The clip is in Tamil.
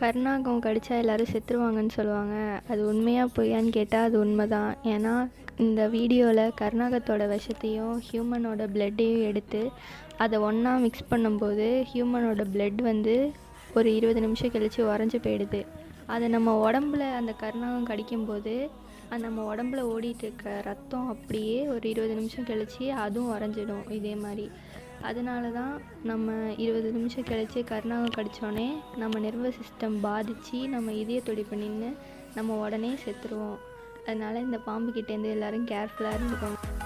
கருநாகம் கடித்தா எல்லோரும் செத்துருவாங்கன்னு சொல்லுவாங்க அது உண்மையாக பொய்யான்னு கேட்டால் அது உண்மை தான் ஏன்னா இந்த வீடியோவில் கருநாகத்தோட விஷத்தையும் ஹியூமனோட பிளட்டையும் எடுத்து அதை ஒன்றா மிக்ஸ் பண்ணும்போது ஹியூமனோட பிளட் வந்து ஒரு இருபது நிமிஷம் கழித்து உறைஞ்சி போயிடுது அதை நம்ம உடம்புல அந்த கருநாகம் கடிக்கும்போது அது நம்ம உடம்புல ஓடிட்டு இருக்க ரத்தம் அப்படியே ஒரு இருபது நிமிஷம் கழித்து அதுவும் உறைஞ்சிடும் இதே மாதிரி அதனால தான் நம்ம இருபது நிமிஷம் கழிச்சு கருநாகம் கடித்தோடனே நம்ம நர்வஸ் சிஸ்டம் பாதித்து நம்ம இதய துடிப்பு நின்று நம்ம உடனே செத்துருவோம் அதனால் இந்த பாம்பு கிட்டேருந்து எல்லோரும் கேர்ஃபுல்லாக இருந்துக்கோங்க